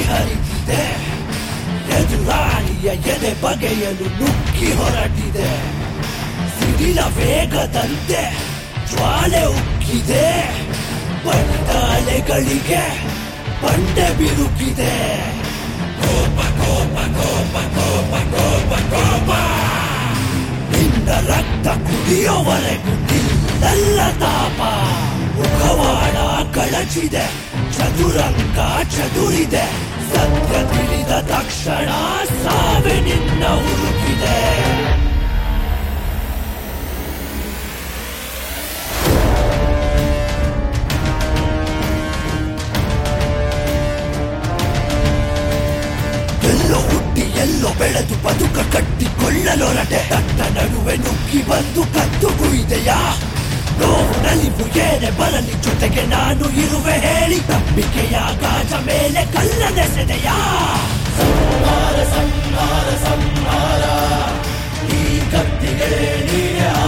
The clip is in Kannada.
ಹರಿದಿದೆ ಎದುರಾಳಿಯ ಎದೆ ಬಗೆಯಲು ನುಗ್ಗಿ ಹೊರಟಿದೆ ಸಿಡಿಲ ವೇಗದಂತೆ ಜ್ವಾಲೆ ಉಕ್ಕಿದೆ ಬಣ್ಣದ ಅಲೆಗಳಿಗೆ ಬಂಡೆ ಬಿರುಕಿದೆ ಕೋಪ ಕೋಪ ಕೋಪ ಕೋಪ ಕೋಪ ಕೋಪ ನಿನ್ನ ರಕ್ತ ಕುಡಿಯೋವರೆಗೂ ನಿಲ್ಲ ತಾಪ ಮುಖವಾಡ ಕಳಚಿದೆ ಚದುರಂಗ ಚದುರಿದೆ ಸತ್ಯ ತಿಳಿದ ತಕ್ಷಣ ಸಾವೆ ನಿನ್ನ ಹುಡುಕಿದೆ ಎಲ್ಲೋ ಹುಟ್ಟಿ ಎಲ್ಲೋ ಬೆಳೆದು ಬದುಕ ಕಟ್ಟಿಕೊಳ್ಳಲೊರಟೆ ತಟ್ಟ ನಡುವೆ ನುಗ್ಗಿ ಬಂದು ಕತ್ತು ಕುಯ್ದೆಯಾ ನೋವು ನಲಿವು ಏನೇ ಬರಲಿ ಜೊತೆಗೆ ನಾನು ಇರುವೆ ಹೇಳಿ ನಂಬಿಕೆಯ ಗಾಜ ಮೇಲೆ ಕಲ್ಲನೆಸೆದೆಯಾ ಸಂಹಾರ ಸಂಹಾರ ಸಂಹಾರ ಈ ಕತ್ತಿಗೆ ನೀನೆ